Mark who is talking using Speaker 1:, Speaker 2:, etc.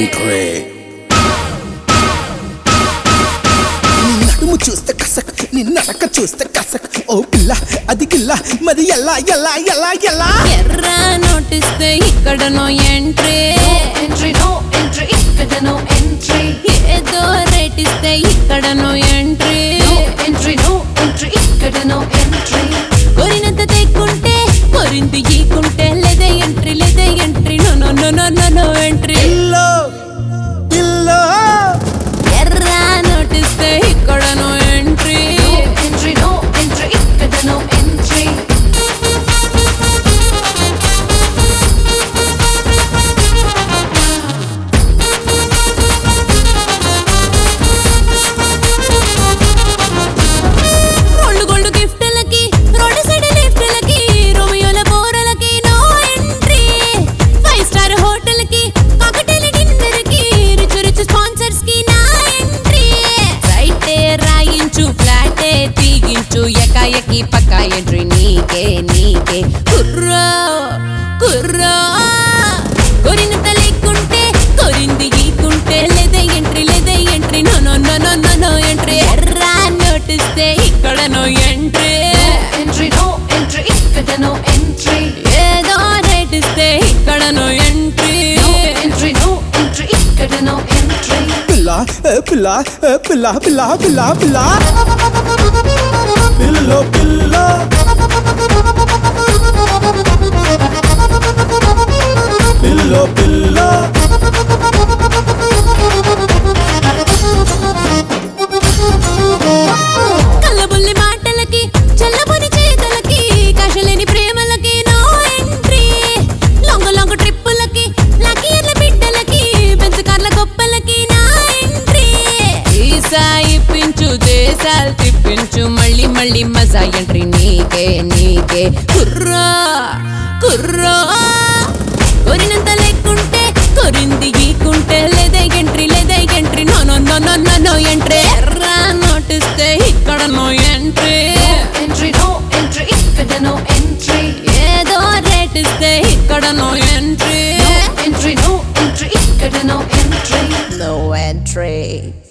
Speaker 1: Entry నీ నడుము చూస్తే కసక్ నీ నడక చూస్తే కసక్ ఓ పిల్ల అది గిల్ల మరి ఎలా ఎలా ఎలా ఎలా
Speaker 2: ఎర్ర నోటిస్తే ఇక్కడనో ఎంట్రీ
Speaker 3: entry, no entry, ఇక్కడ no entry.
Speaker 2: ఏదో రేట్ ఇస్తే ఇక్కడనో entry
Speaker 3: No entry, no entry, ఇక్కడ no entry.
Speaker 2: కొరినంత తెక్కుంటే కొరింది ఈకుంటే లేదే ఎంట్రీ లేదే entry no no no no no no entry
Speaker 1: పిల్లో పిల్లో
Speaker 2: ఎర్ర నోటిస్తే ఇక్కడనో entry
Speaker 3: No entry, no entry, ఇక్కడ no entry.
Speaker 2: రోళ్ళు గోల్డ్ గిఫ్ట్లకి రోడ్ సైడ్ లిఫ్ట్లకి రోమియోల బోరలకి no entry five star hotel కి కాకటేల డిన్నర్ కి రిచ్ రిచ్ స్పాన్సర్స్ కి నా ఎంట్రీ రైటే రాయించు ఫ్లాటే తీగించు ఎకాయకి పక్క ఎంట్రీ నీకే నీకే కుర్రో కుర్రో కొరినంత లేకుంటే కొరింది గీకుంటే లేదే ఎంట్రీ లేదే entry no no no no no no entry ఎర్రా నోటిస్తే ఇక్కడ no entry
Speaker 3: Entry, no entry, ఇక్కడ no entry.
Speaker 2: ఏదో రేట్ ఇస్తే ఇక్కడ no entry
Speaker 3: No entry, no entry, ఇక్కడ no entry.
Speaker 1: పిల్ల ఏ పిల్ల ఏ పిల్ల పిల్ల పిల్ల పిల్ల పిల్లో పిల్ల పిల్లో పిల్ల
Speaker 2: కళ్ళబుల్లి మాటలకి చల్లబుని చేతలకి కషలేని ప్రేమలకి నో ఎంట్రీ లొంగ లొంగ ట్రిప్పులకి లకీర్ల బిడ్డలకి బెంచకార్ల గొప్పలకి నా ఎంట్రీ ఈసా ఇప్పించు దేశాలు తిప్పించు మళ్ళీ మళ్ళీ మజా ఎంట్రీ నీకే నీకే కుర్రా కుర్రా కొరినంత లేకుంటే కొరింది గీకుంటే లేదే ఎంట్రీ లేదే entry no no no no no no entry ఎర్రా నోటిస్తే ఇక్కడ no entry
Speaker 3: Entry, no entry, ఇక్కడ no entry.
Speaker 2: ఏదో రేట్ ఇస్తే ఇక్కడ no entry
Speaker 3: No entry, no entry, ఇక్కడ no entry.
Speaker 2: No entry